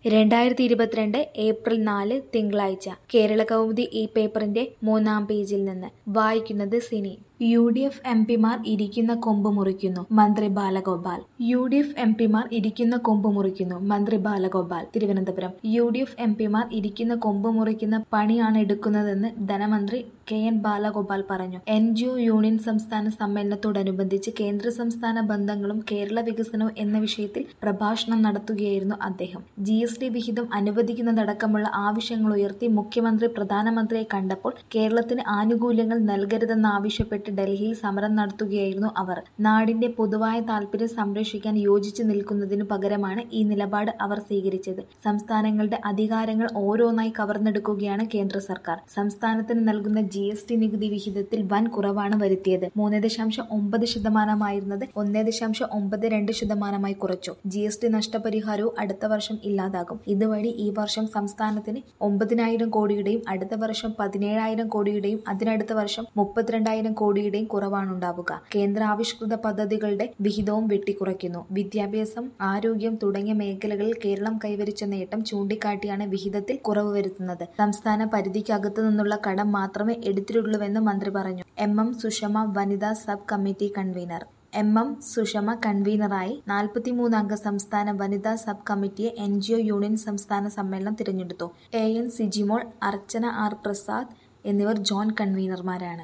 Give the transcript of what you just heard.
രണ്ടായിരത്തി ഇരുപത്തിരണ്ട് ഏപ്രിൽ നാല് തിങ്കളാഴ്ച കേരള കൗമുദി ഈ പേപ്പറിന്റെ മൂന്നാം പേജിൽ നിന്ന് വായിക്കുന്നത് Sini U D F M പിമാർ ഇരിക്കുന്ന കൊമ്പ് മുറിക്കുന്നു മന്ത്രി Balagopal U D F M പിമാർ ഇരിക്കുന്ന കൊമ്പ് മുറിക്കുന്നു മന്ത്രി Balagopal Thiruvananthapuram U D F M പിമാർ ഇരിക്കുന്ന കൊമ്പ് മുറിക്കുന്ന പണിയാണ് എടുക്കുന്നതെന്ന് ധനമന്ത്രി കെ എൻ ബാലഗോപാൽ പറഞ്ഞു എൻ ജി ഒ യൂണിയൻ സംസ്ഥാന സമ്മേളനത്തോടനുബന്ധിച്ച് കേന്ദ്ര സംസ്ഥാന ബന്ധങ്ങളും കേരള വികസനവും എന്ന വിഷയത്തിൽ പ്രഭാഷണം നടത്തുകയായിരുന്നു അദ്ദേഹം ജി എസ് ടി വിഹിതം അനുവദിക്കുന്നതടക്കമുള്ള ആവശ്യങ്ങൾ ഉയർത്തി മുഖ്യമന്ത്രി പ്രധാനമന്ത്രിയെ കണ്ടപ്പോൾ കേരളത്തിന് ആനുകൂല്യങ്ങൾ നൽകരുതെന്നാവശ്യപ്പെട്ട് ഡൽഹിയിൽ സമരം നടത്തുകയായിരുന്നു അവർ നാടിന്റെ പൊതുവായ താൽപര്യം സംരക്ഷിക്കാൻ യോജിച്ചു നിൽക്കുന്നതിനു പകരമാണ് ഈ നിലപാട് അവർ സ്വീകരിച്ചത് സംസ്ഥാനങ്ങളുടെ അധികാരങ്ങൾ ഓരോന്നായി കവർന്നെടുക്കുകയാണ് കേന്ദ്ര സർക്കാർ സംസ്ഥാനത്തിന് നൽകുന്ന ജി എസ് ടി നികുതി വിഹിതത്തിൽ വൻ കുറവാണ് വരുത്തിയത് മൂന്ന് ദശാംശം ഒമ്പത് ശതമാനമായിരുന്നത് ഒന്നേ ദശാംശം ഒമ്പത് രണ്ട് ശതമാനമായി കുറച്ചു ജി എസ് ടി നഷ്ടപരിഹാരവും അടുത്ത വർഷം ഇല്ലാതാകും ഇതുവഴി ഈ വർഷം സംസ്ഥാനത്തിന് ഒമ്പതിനായിരം കോടിയുടെയും അടുത്ത വർഷം പതിനേഴായിരം കോടിയുടെയും അതിനടുത്ത വർഷം മുപ്പത്തിരണ്ടായിരം കോടിയുടെയും കുറവാണുണ്ടാവുക കേന്ദ്രാവിഷ്കൃത പദ്ധതികളുടെ വിഹിതവും വെട്ടിക്കുറയ്ക്കുന്നു വിദ്യാഭ്യാസം ആരോഗ്യം തുടങ്ങിയ മേഖലകളിൽ കേരളം കൈവരിച്ച നേട്ടം ചൂണ്ടിക്കാട്ടിയാണ് വിഹിതത്തിൽ കുറവ് വരുത്തുന്നത് സംസ്ഥാന പരിധിക്കകത്തു നിന്നുള്ള കടം മാത്രമേ എടുത്തിട്ടുള്ളൂവെന്ന് മന്ത്രി പറഞ്ഞു എം എം സുഷമ വനിതാ sub committee convener M M Sushama കൺവീനറായി നാൽപ്പത്തിമൂന്ന് അംഗ സംസ്ഥാന വനിതാ സബ് കമ്മിറ്റിയെ എൻ ജി ഒ യൂണിയൻ സംസ്ഥാന സമ്മേളനം തിരഞ്ഞെടുത്തു A N Sijimol Archana R Prasad എന്നിവർ ജോയിന്റ് കൺവീനർമാരാണ്